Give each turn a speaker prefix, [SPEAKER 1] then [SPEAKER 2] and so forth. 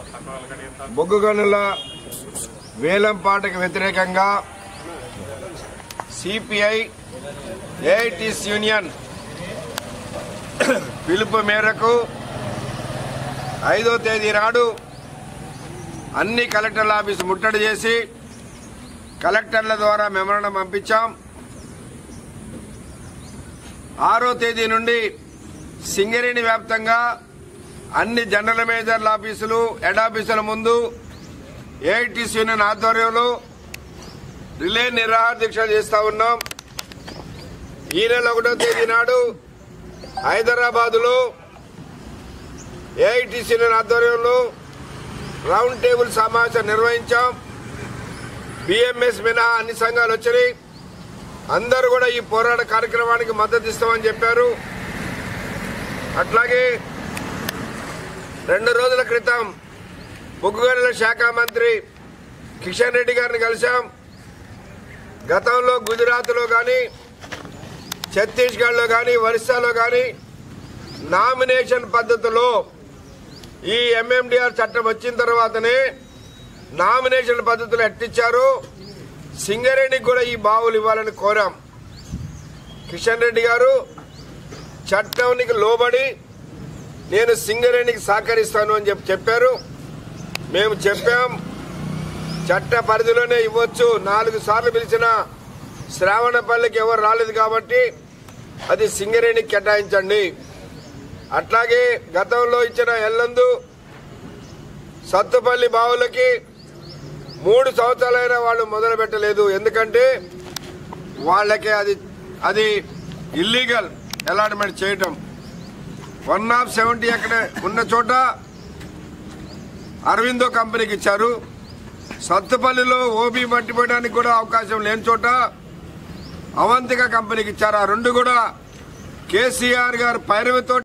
[SPEAKER 1] బొగ్గు గనుల వేలం పాటకు వ్యతిరేకంగా సిపిఐ ఏఐటిస్ యూనియన్ పిలుపు మేరకు ఐదో తేదీ నాడు అన్ని కలెక్టర్ల ఆఫీసు ముట్టడి చేసి కలెక్టర్ల ద్వారా మెమరణం పంపించాం ఆరో తేదీ నుండి సింగరేణి వ్యాప్తంగా అన్ని జనరల్ మేనేజర్ల ఆఫీసులు హెడ్ ఆఫీసుల ముందు ఏఐటీసీ యూనియన్ ఆధ్వర్యంలో రిలే నిరాహార దీక్షలు చేస్తా ఉన్నాం ఈ నెల ఒకటో తేదీ నాడు హైదరాబాదులో ఏఐటీసీ యూనియన్ ఆధ్వర్యంలో రౌండ్ టేబుల్ సమావేశం నిర్వహించాం బిఎంఎస్ మినహా అన్ని సంఘాలు వచ్చినాయి అందరూ కూడా ఈ పోరాట కార్యక్రమానికి మద్దతు ఇస్తామని చెప్పారు అట్లాగే రెండు రోజుల క్రితం బొగ్గుగనుల శాఖ మంత్రి కిషన్ రెడ్డి గారిని కలిశాం గతంలో గుజరాత్లో కానీ ఛత్తీస్గఢ్లో కానీ ఒరిస్సాలో కానీ నామినేషన్ పద్ధతిలో ఈ ఎంఎండిఆర్ చట్టం వచ్చిన తర్వాతనే నామినేషన్ పద్ధతులు ఎట్టించారు సింగరేణికి కూడా ఈ బావులు ఇవ్వాలని కోరాం కిషన్ రెడ్డి గారు చట్టానికి లోబడి నేను సింగరేణికి సహకరిస్తాను అని చెప్పి చెప్పారు మేము చెప్పాం చట్ట పరిధిలోనే ఇవ్వచ్చు నాలుగు సార్లు పిలిచిన శ్రావణపల్లికి ఎవరు రాలేదు కాబట్టి అది సింగరేణికి కేటాయించండి అట్లాగే గతంలో ఇచ్చిన ఎల్లందు సత్తుపల్లి బావులకి మూడు సంవత్సరాలైనా వాళ్ళు మొదలు పెట్టలేదు ఎందుకంటే వాళ్ళకి అది అది ఇల్లీగల్ అలాట్మెంట్ చేయటం వన్ ఆఫ్ సెవెంటీ అక్కడ ఉన్న చోట అరవిందో కంపెనీకి ఇచ్చారు సత్తుపల్లిలో ఓబీ మట్టిపోయడానికి కూడా అవకాశం లేని చోట అవంతిక కంపెనీకి ఇచ్చారు ఆ రెండు కూడా కేసీఆర్ గారు పైరవితో